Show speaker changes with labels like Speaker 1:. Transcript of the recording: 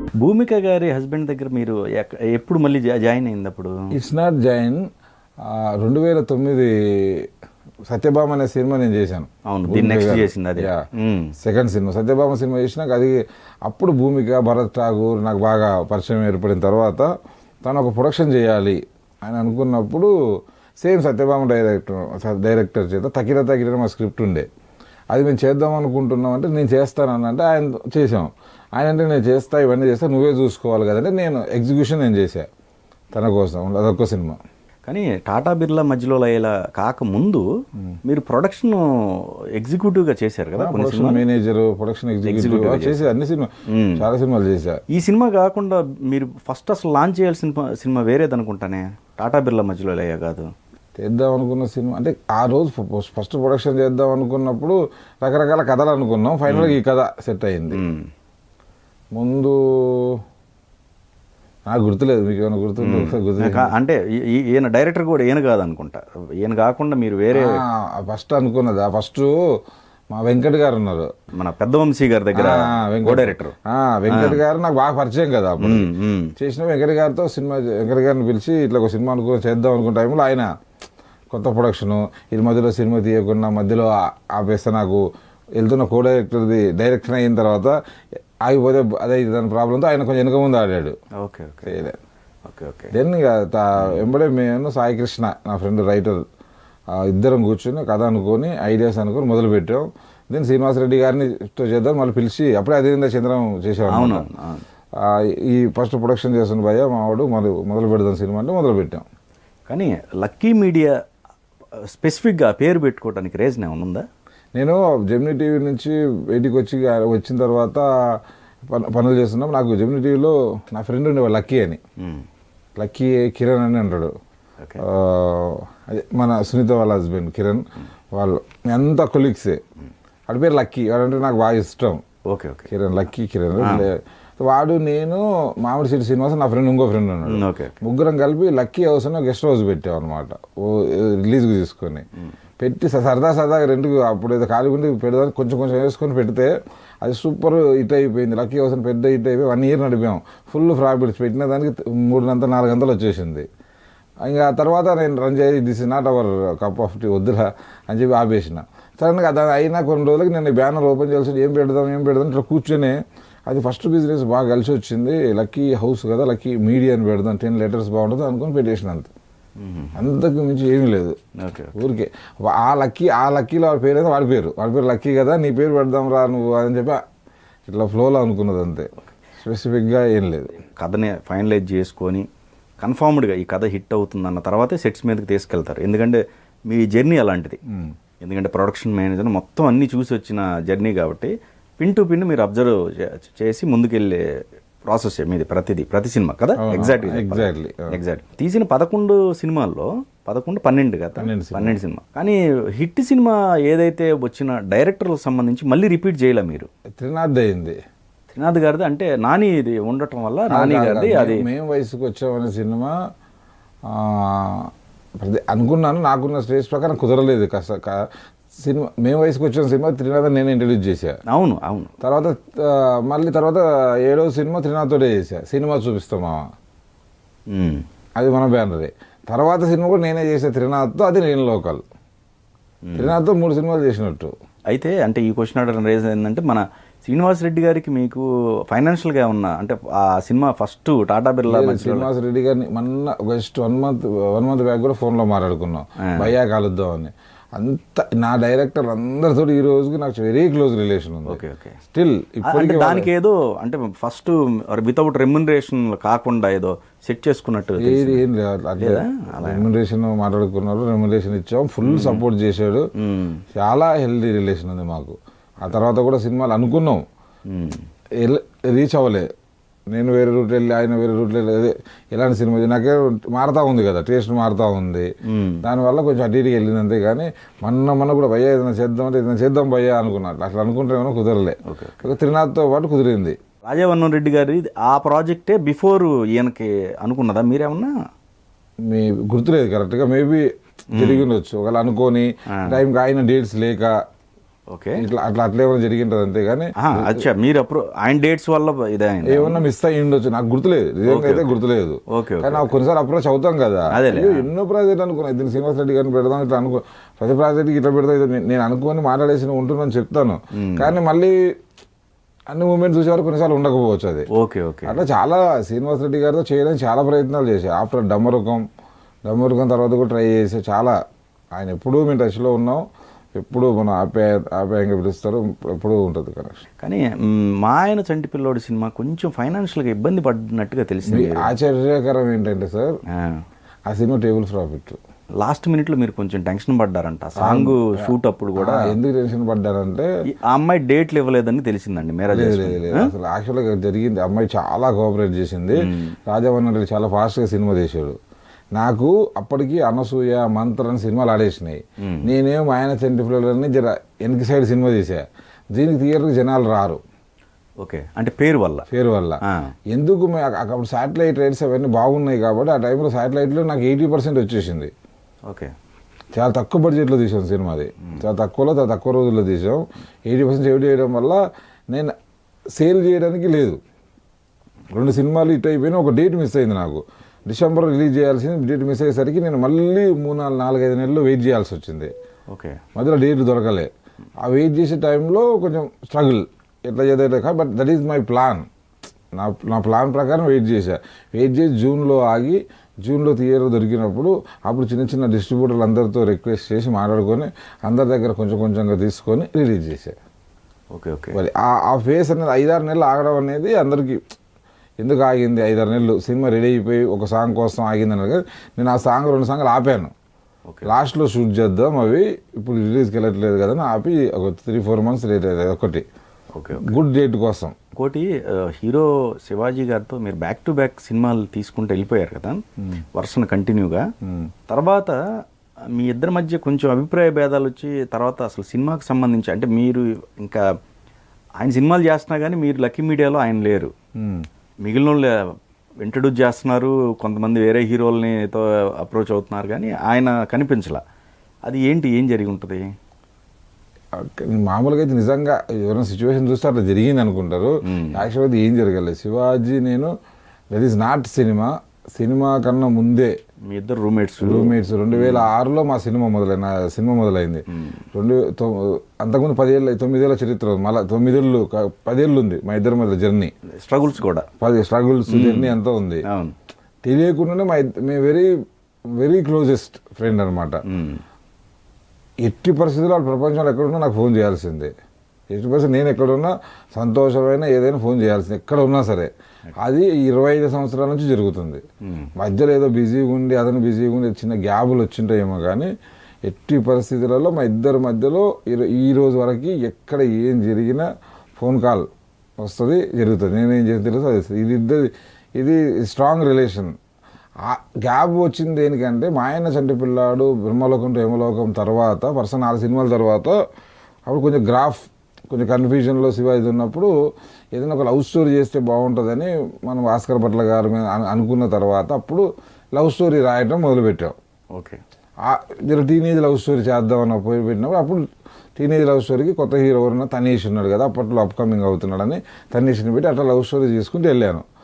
Speaker 1: భూమిక గారి హస్బెండ్ దగ్గర మీరు ఎక్క- ఎప్పుడు మళ్ళీ జా- జాయిన్ అయింది అప్పుడు
Speaker 2: ఇట్స్ నాట్ జైన్ రెండు వేల తొమ్మిది సత్యభామ అనే సినిమా నేను చేశాను
Speaker 1: అవును, దీన్ని next చేసింది అదే. మ్మ్.
Speaker 2: సెకండ్ సినిమా సత్యభామ సినిమా చేసినాక అది అప్పుడు భూమిక భరత్ ఠాగూర్ నాకు బాగా పరిచయం ఏర్పడిన తర్వాత తను ఒక ప్రొడక్షన్ చేయాలి అని అనుకున్నప్పుడు సేమ్ సత్యభామ డైరెక్టర్ డైరెక్టర్ చేత తకిర తకిర మా స్క్రిప్ట్ ఉండే అది మేము చేద్దాం అనుకుంటున్నాం అంటే నేను చేస్తాను అంటే ఆయన చేసాం ఆయన అంటే నేను చేస్తా ఇవన్నీ చేస్తా నువ్వే చూసుకోవాలి కదంటే నేను ఎగ్జిక్యూషన్ నేను చేశా తన కోసం అదొక సినిమా
Speaker 1: కానీ టాటా బిర్లా మధ్యలో లయలా కాకముందు మీరు ప్రొడక్షన్ ఎగ్జిక్యూటివ్ గా చేశారు కదా కొన్ని
Speaker 2: ప్రొడక్షన్
Speaker 1: సినిమాలు
Speaker 2: మేనేజర్ ప్రొడక్షన్ ఎగ్జిక్యూటివ్
Speaker 1: Executive
Speaker 2: చేసి అన్ని సినిమా చాలా సినిమాలు చేశా
Speaker 1: ఈ సినిమా కాకుండా మీరు ఫస్ట్ అసలు లాంచ్ చేయాల్సిన సినిమా వేరేది అనుకుంటానే టాటా బిర్లా మధ్యలో లయ కాదు
Speaker 2: చేద్దాం అనుకున్న సినిమా అంటే ఆ రోజు ఫస్ట్ ప్రొడక్షన్ చేద్దాం అనుకున్నప్పుడు రకరకాల కథలు అనుకున్నాం ఫైనల్గా ఈ కథ సెట్ అయింది
Speaker 1: మ్మ్.
Speaker 2: ముందు నాకు గుర్తులేదు మీకు ఏమైనా గుర్తుంటే ఒకసారి గుర్తు
Speaker 1: కా- అంటే ఈ- ఈ- ఈయన డైరెక్టర్ కూడా ఈయన కాదు అనుకుంటా ఈయన కాకుండా మీరు వేరే
Speaker 2: ఫస్ట్ అనుకున్నది ఆ ఫస్ట్ మా వెంకట్ గారు ఉన్నారు
Speaker 1: మన పెద్ద వంశీ గారి దగ్గర
Speaker 2: ఆ, వెంకట్
Speaker 1: కో డైరెక్టర్
Speaker 2: ఆ, వెంకట్ గారు నాకు బాగా పరిచయం కదా అప్పుడు చేసిన వెంకట గారితో సినిమా వెంకట గారిని పిలిచి ఇట్లా ఒక సినిమా అనుకో చేద్దాం అనుకున్న టైంలో ఆయన కొత్త ప్రొడక్షను ఇది మధ్యలో సినిమా తీయకుండా మధ్యలో ఆ- ఆపేస్తే నాకు వెళ్తున్న కో డైరెక్టర్ది డైరెక్షన్ అయిన తర్వాత ఆగిపోతే అదే ఇది దాని ప్రాబ్లంతో ఆయన కొంచెం వెనక ముందు ఆడాడు
Speaker 1: ఓకే ఓకే
Speaker 2: చేయలే
Speaker 1: ఓకే ఓకే
Speaker 2: దెన్ ఇక తా- వెంబడే మేము సాయి కృష్ణ నా ఫ్రెండ్ రైటర్ ఇద్దరం కూర్చొని కథ అనుకొని ఐడియాస్ అనుకొని మొదలు పెట్టాం దెన్ శ్రీనివాసరెడ్డి గారిని తో చేద్దాం మళ్ళీ పిలిచి అప్పుడే అదేవిధంగా చంద్రం చేసేవాడు
Speaker 1: అవును
Speaker 2: అన్నమాట.
Speaker 1: అవును.
Speaker 2: ఆ, ఈ ఫస్ట్ ప్రొడక్షన్ చేస్తున్న భయ్య మావాడు మొదలు మొదలు పెడదాం సినిమా అంటే మొదలు పెట్టాం
Speaker 1: కానీ లక్కీ మీడియా స్పెసిఫిక్గా పేరు పెట్టుకోవడానికి రీజన్ ఏమైనా ఉందా
Speaker 2: నేను జెమినీ టీవీ నుంచి బయటికి వచ్చి వచ్చిన తర్వాత పను- పనులు చేస్తున్నాం నాకు జెమినీ టీవీలో నా ఫ్రెండ్ ఉండేవాడు లక్కీ అని
Speaker 1: మ్మ్.
Speaker 2: లక్కీ కిరణ్ అని అంటాడు
Speaker 1: ఓకే
Speaker 2: ఆ, అదే మన సునీత వాళ్ళ హస్బెండ్ కిరణ్ వాళ్ళు అంతా కొలీగ్సే వాడి పేరు లక్కీ వాడంటే నాకు బాగా ఇష్టం
Speaker 1: okay okay
Speaker 2: Kiran lucky Kiran లే- వాడు నేను మామిడి సిటీ శ్రీనివాస నా ఫ్రెండ్ ఇంకో ఫ్రెండ్ ఉన్నాడు
Speaker 1: మ్మ్, ఓకే
Speaker 2: ముగ్గురం కలిపి లక్కీ హౌస్ అని గెస్ట్ హౌస్ పెట్టాం అనమాట రిలీజ్కి తీసుకొని పెట్టి స- సరదా సరదాగా రెండుకు అప్పుడు ఏదో ఖాళీ ఉండి పెడదాం కొంచెం కొంచెం వేసుకొని పెడితే అది సూపర్ హిట్ అయిపోయింది లక్కీ హౌస్ అని పెద్ద హిట్ అయిపోయి వన్ ఇయర్ నడిపాం ఫుల్ ప్రాఫిట్స్ పెట్టిన దానికి మూడు గంటల నాలుగు గంటలు వచ్చేసింది ఇంకా ఆ తర్వాత నేను రన్ చేసి this is not our cup of tea వద్దురా అని చెప్పి ఆపేసిన సడన్గా అది అయినా కొన్ని రోజులకి నేను బ్యానర్ ఓపెన్ చేయాల్సి ఏం పెడదాం ఏం పెడదాం ఇట్లా కూర్చొని అది ఫస్ట్ బిజినెస్ బాగా కలిసి వచ్చింది లక్కీ హౌస్ కదా లక్కీ మీడియా అని పెడదాం టెన్ లెటర్స్ బాగుంటుంది అనుకుని పెట్టేసిన అంత అంతకు మించి ఏమీ లేదు
Speaker 1: ఓకే
Speaker 2: ఊరికే వా- ఆ లక్కీ ఆ లక్కీలో వాడి పేరు అయితే వాడి పేరు వాడి పేరు లక్కీ కదా నీ పేరు పెడదాం రా నువ్వు అని చెప్పి ఇట్లా ఫ్లోలో అనుకున్నది అంతే స్పెసిఫిక్గా ఏం లేదు
Speaker 1: కథని ఫైనలైజ్ చేసుకొని కన్ఫర్మ్డ్గా ఈ కథ హిట్ అవుతుందన్న తర్వాతే సెట్స్ మీదకి తీసుకెళ్తారు ఎందుకంటే మీ జర్నీ అలాంటిది ఎందుకంటే ప్రొడక్షన్ మేనేజర్ మొత్తం అన్ని చూసి వచ్చిన జర్నీ కాబట్టి పిన్ టు పిన్ మీరు అబ్జర్వ్ చేసి ముందుకెళ్ళే ప్రాసెస్ మీది ప్రతిదీ ప్రతి సినిమా కదా
Speaker 2: అవును,
Speaker 1: ఎగ్జాక్ట్
Speaker 2: exactly, అవును.
Speaker 1: ఎగ్జాక్ట్ తీసిన పదకొండు సినిమాల్లో పదకొండు పన్నెండు కదా
Speaker 2: పన్నెండు సినిమా.
Speaker 1: పన్నెండు సినిమా కానీ హిట్ సినిమా ఏదైతే వచ్చిన డైరెక్టర్లకు సంబంధించి మళ్ళీ రిపీట్ చేయలే మీరు
Speaker 2: త్రినాథ్ అయింది
Speaker 1: త్రినాథ్ గారిది అంటే నాని ఇది ఉండటం వల్ల నాని గారిది అది
Speaker 2: మేము వయసుకు వచ్చామనే సినిమా ఆ, ప్రతి- అనుకున్నాను నాకున్న స్టేజ్ ప్రకారం కుదరలేదు కాస్త కా- సినిమా మేము వయసుకు వచ్చిన సినిమా త్రినాథ్ నేను ఇంట్రడ్యూస్ చేశా
Speaker 1: అవును అవును
Speaker 2: తర్వాత ఆ, మళ్ళీ తర్వాత ఏడవ సినిమా త్రినాథ్తోటే చేశా సినిమా చూపిస్తాం మామ
Speaker 1: మ్మ్.
Speaker 2: అది మన బ్యానరే తర్వాత సినిమా కూడా నేనే చేసా త్రినాథ్తో అది నేను లోకల్ త్రినాథ్తో మూడు సినిమాలు చేసినట్టు
Speaker 1: అయితే అంటే ఈ క్వశ్చన్ అడగడం రీజన్ ఏంటంటే మన శ్రీనివాస్ రెడ్డి గారికి మీకు ఫైనాన్షియల్గా ఉన్న అంటే ఆ సినిమా ఫస్ట్ టాటా బిర్లా మధ్యలో
Speaker 2: శ్రీనివాస్ రెడ్డి గారిని మొన్న just one month one month back కూడా ఫోన్లో మాట్లాడుకున్నాం భయ్యా కలుద్దాం అని అంత నా డైరెక్టర్ అందరితో ఈ రోజుకి నాకు వెరీ క్లోజ్ రిలేషన్ ఉంది
Speaker 1: ఓకే ఓకే
Speaker 2: స్టిల్
Speaker 1: అంటే
Speaker 2: ఇప్పటికీ
Speaker 1: దానికి ఏదో అంటే ఫస్ట్ వితౌట్ రెమ్యునరేషన్ కాకుండా ఏదో సెట్ చేసుకున్నట్టు
Speaker 2: ఏది ఏం లేదు రెమ్యునరేషన్ మాట్లాడుకున్నారు రెమ్యునరేషన్ ఇచ్చాం ఫుల్ సపోర్ట్ చేశాడు
Speaker 1: మ్మ్.
Speaker 2: చాలా హెల్దీ రిలేషన్ ఉంది మాకు ఆ తర్వాత కూడా సినిమాలు అనుకున్నాం
Speaker 1: మ్మ్.
Speaker 2: రీచ్ అవ్వలే నేను వేరే రూట్ వెళ్ళి ఆయన వేరే రూట్ వెళ్ళి అదే ఎలాంటి సినిమా ఇది నాకే మారుతా ఉంది కదా టేస్ట్ మారుతా ఉంది
Speaker 1: మ్మ్.
Speaker 2: దానివల్ల కొంచెం అటు ఇటుకి వెళ్ళింది అంతే కానీ మొన్న మొన్న కూడా భయ్యా ఏదైనా చేద్దాం అంటే ఏదైనా చేద్దాం భయ్యా అనుకున్నాను అట్లా అనుకుంటే ఏమైనా కుదరలే ఒక త్రినాథ్తో పాటు కుదిరింది
Speaker 1: రాజావన్నం రెడ్డి గారి ఆ ప్రాజెక్టే బిఫోర్ ఈయనకి అనుకున్నదా మీరేమన్నా
Speaker 2: మీ గుర్తులేదు కరెక్ట్గా మేబీ జరిగి ఉండొచ్చు ఒకవేళ అనుకోని టైంకి ఆయన డేట్స్ లేక
Speaker 1: ఓకే
Speaker 2: ఇట్లా అట్లా అట్లా ఏమైనా జరిగింటది అంతేగాని
Speaker 1: ఆహా, అచ్చా మీరు అప్పుడు ఆయన డేట్స్ వల్ల ఇదే అయింది
Speaker 2: ఏమన్నా మిస్ అయ్యి ఉండొచ్చు నాకు గుర్తులేదు నిజంగా అయితే గుర్తులేదు
Speaker 1: ఓకే ఓకే
Speaker 2: కానీ నాకు కొన్నిసార్లు అప్రోచ్ అవుతాం కదా
Speaker 1: అదేలే.
Speaker 2: అయ్యో, ఎన్నో ప్రాజెక్ట్ అనుకున్నా దీన్ని శ్రీనివాస్ రెడ్డి గారిని పెడదాం ఇట్లా అనుకో ప్రతి ప్రాజెక్ట్కి ఇట్లా పెడదాం ఇది నేను అనుకోని మాట్లాడేసి ఉంటున్నాను చెప్తాను కానీ మళ్ళీ అన్ని మూమెంట్ చూసేవారు కొన్నిసార్లు ఉండకపోవచ్చు అది
Speaker 1: ఓకే ఓకే
Speaker 2: అట్లా చాలా శ్రీనివాస్ రెడ్డి గారితో చేయడానికి చాలా ప్రయత్నాలు చేశారు ఆఫ్టర్ డమ్మరుకం డమ్మరుకం తర్వాత కూడా ట్రై చేసే చాలా ఆయన ఎప్పుడూ మేము టచ్లో ఉన్నాం ఎప్పుడూ మనం ఆప్యాయ ఆప్యాయంగా పిలుస్తారు ఎప్పుడూ ఉంటుంది కనెక్షన్
Speaker 1: కానీ మ్, మా ఆయన చంటి పిల్లోడి సినిమా కొంచెం ఫైనాన్షియల్గా ఇబ్బంది పడినట్టుగా తెలిసింది
Speaker 2: ఆశ్చర్యకరం ఏంటంటే సార్ ఆ cinema table profit
Speaker 1: last minute లో మీరు కొంచెం టెన్షన్ పడ్డారంట సాంగ్ షూట్ అప్పుడు కూడా
Speaker 2: ఎందుకు టెన్షన్ పడ్డారంటే
Speaker 1: ఈ- ఆ అమ్మాయి డేట్లు ఇవ్వలేదని తెలిసిందండి మ్యారేజ్
Speaker 2: లేదు, లేదు, లేదు. అసలు యాక్చువల్గా జరిగింది అమ్మాయి చాలా కోఆపరేట్ చేసింది రాజవన్ రెడ్డి చాలా ఫాస్ట్గా సినిమా తీశాడు నాకు అప్పటికి అనసూయ మంత్ర అని సినిమాలు ఆడేసినాయి నేనేం ఆయన చెంటి పిల్లలని జర వెనక సైడ్ సినిమా తీసా దీనికి థియేటర్కి జనాలు రారు
Speaker 1: ఓకే అంటే పేరు వల్ల
Speaker 2: పేరు వల్ల
Speaker 1: ఆ.
Speaker 2: ఎందుకు మే- అక్క- అప్పుడు శాటిలైట్ రేట్స్ అవన్నీ బాగున్నాయి కాబట్టి ఆ టైంలో శాటిలైట్లో నాకు ఎయిటీ పర్సెంట్ వచ్చేసింది
Speaker 1: ఓకే
Speaker 2: చాలా తక్కువ బడ్జెట్లో తీసాం సినిమా అది చాలా తక్కువలో చాలా తక్కువ రోజుల్లో తీసాం ఎయిటీ పర్సెంట్ సేవ్ చేయడం వల్ల నేను సేల్ చేయడానికి లేదు రెండు సినిమాలు ఇట్ అయిపోయినా ఒక డేట్ మిస్ అయింది నాకు డిసెంబర్ రిలీజ్ చేయాల్సింది డేట్ మిస్ అయ్యేసరికి నేను మళ్ళీ మూడు నాలుగు నాలుగైదు నెలలు వెయిట్ చేయాల్సి వచ్చింది
Speaker 1: ఓకే
Speaker 2: మధ్యలో డేట్ దొరకలే ఆ వెయిట్ చేసే టైంలో కొంచెం స్ట్రగుల్ ఎట్లా చేద్దాం but that is my plan నా నా ప్లాన్ ప్రకారం వెయిట్ చేశా వెయిట్ చేసి జూన్లో ఆగి జూన్లో థియేటర్ దొరికినప్పుడు అప్పుడు చిన్న చిన్న డిస్ట్రిబ్యూటర్లు అందరితో రిక్వెస్ట్ చేసి మాట్లాడుకొని అందరి దగ్గర కొంచెం కొంచెంగా తీసుకొని రిలీజ్ చేశా
Speaker 1: ఓకే ఓకే
Speaker 2: మరి ఆ ఆ ఫేస్ అనేది ఐదారు నెలలు ఆగడం అనేది అందరికీ ఎందుకు ఆగింది ఐదారు నెలలు సినిమా రెడీ అయిపోయి ఒక సాంగ్ కోసం ఆగింది అన్నారు కదా నేను ఆ సాంగ్ రెండు సాంగ్లు ఆపాను
Speaker 1: ఓకే
Speaker 2: లాస్ట్లో షూట్ చేద్దాం అవి ఇప్పుడు రిలీజ్కి వెళ్ళట్లేదు కదా అని ఆపి ఒక త్రీ ఫోర్ మంత్స్ లేట్ అయ్యేది ఒకటి
Speaker 1: ఓకే
Speaker 2: గుడ్ డేట్ కోసం
Speaker 1: ఇంకోటి ఆ, హీరో శివాజీ గారితో మీరు బ్యాక్ టు బ్యాక్ సినిమాలు తీసుకుంటూ వెళ్ళిపోయారు కదా వరుసను కంటిన్యూగా తర్వాత మీ ఇద్దరి మధ్య కొంచెం అభిప్రాయ భేదాలు వచ్చి తర్వాత అసలు సినిమాకి సంబంధించి అంటే మీరు ఇంకా ఆయన సినిమాలు చేస్తున్నా కానీ మీరు లక్కీ మీడియాలో ఆయన లేరు మిగిలిన వాళ్ళు ఇంట్రడ్యూస్ చేస్తున్నారు కొంతమంది వేరే హీరోల్ని తో అప్రోచ్ అవుతున్నారు కానీ ఆయన కనిపించలా అది ఏంటి ఏం జరిగి ఉంటుంది
Speaker 2: అక్క- మామూలుగా అయితే నిజంగా ఎవరైనా సిచ్యువేషన్ చూస్తే అట్లా జరిగింది అనుకుంటారు యాక్చువల్గా అది ఏం జరగలేదు శివాజీ నేను that is not cinema cinema కన్నా ముందే
Speaker 1: మీ ఇద్దరు రూమ్మేట్స్
Speaker 2: రూమ్మేట్స్ రెండు వేల ఆరులో మా సినిమా మొదలైన సినిమా మొదలైంది రెండు తొ- అంతకుముందు పదేళ్ళ తొమ్మిదేళ్ల చరిత్ర ఉంది. మళ్ళా తొమ్మిదేళ్ళు క- పదేళ్ళు ఉంది మా ఇద్దరి మధ్య జర్నీ
Speaker 1: స్ట్రగుల్స్ కూడా
Speaker 2: పది స్ట్రగుల్స్ జర్నీ ఎంతో ఉంది
Speaker 1: అవును
Speaker 2: తెలియకుండానే మా ఇద్ద- మేము వెరీ వెరీ క్లోజెస్ట్ ఫ్రెండ్ అనమాట
Speaker 1: మ్మ్.
Speaker 2: ఎట్టి పరిస్థితుల్లో వాళ్ళు ప్రపంచంలో ఎక్కడున్నా నాకు ఫోన్ చేయాల్సిందే ఎట్టి పరిస్థితి నేను ఎక్కడున్నా సంతోషమైన ఏదైనా ఫోన్ చేయాల్సిందే ఎక్కడ ఉన్నా సరే అది ఇరవై ఐదు సంవత్సరాల నుంచి జరుగుతుంది మధ్యలో ఏదో బిజీగా ఉండి అతను బిజీగా ఉండి చిన్న గ్యాబులు వచ్చింటాయేమో కానీ ఎట్టి పరిస్థితులలో మా ఇద్దరి మధ్యలో ఈ- ఈ రోజు వరకు ఎక్కడ ఏం జరిగినా ఫోన్ కాల్ వస్తుంది జరుగుతుంది నేనేం చేసి తెలుసు అది ఇది ఇద్దరి ఇది స్ట్రాంగ్ రిలేషన్ ఆ గ్యాప్ వచ్చింది దేనికంటే మా ఆయన చంటి పిల్లాడు బ్రహ్మలోకం టు యమలోకం తర్వాత పర్సన్ నాలుగు సినిమాల తర్వాత అప్పుడు కొంచెం గ్రాఫ్ కొంచెం కన్ఫ్యూజన్లో శివాజీ ఉన్నప్పుడు ఏదైనా ఒక లవ్ స్టోరీ చేస్తే బాగుంటుందని మనం భాస్కర్ భట్ల గారి మీద అను- అనుకున్న తర్వాత అప్పుడు లవ్ స్టోరీ రాయటం మొదలుపెట్టాం
Speaker 1: ఓకే
Speaker 2: ఆ జర టీనేజ్ లవ్ స్టోరీ చేద్దామని పోయి పెట్టినప్పుడు అప్పుడు టీనేజ్ లవ్ స్టోరీకి కొత్త హీరో ఎవరన్నా తనీష్ ఉన్నాడు కదా అప్పట్లో అప్కమింగ్ అవుతున్నాడని తనీష్ని పెట్టి అట్లా లవ్ స్టోరీ చేసుకుంటూ వెళ్ళాను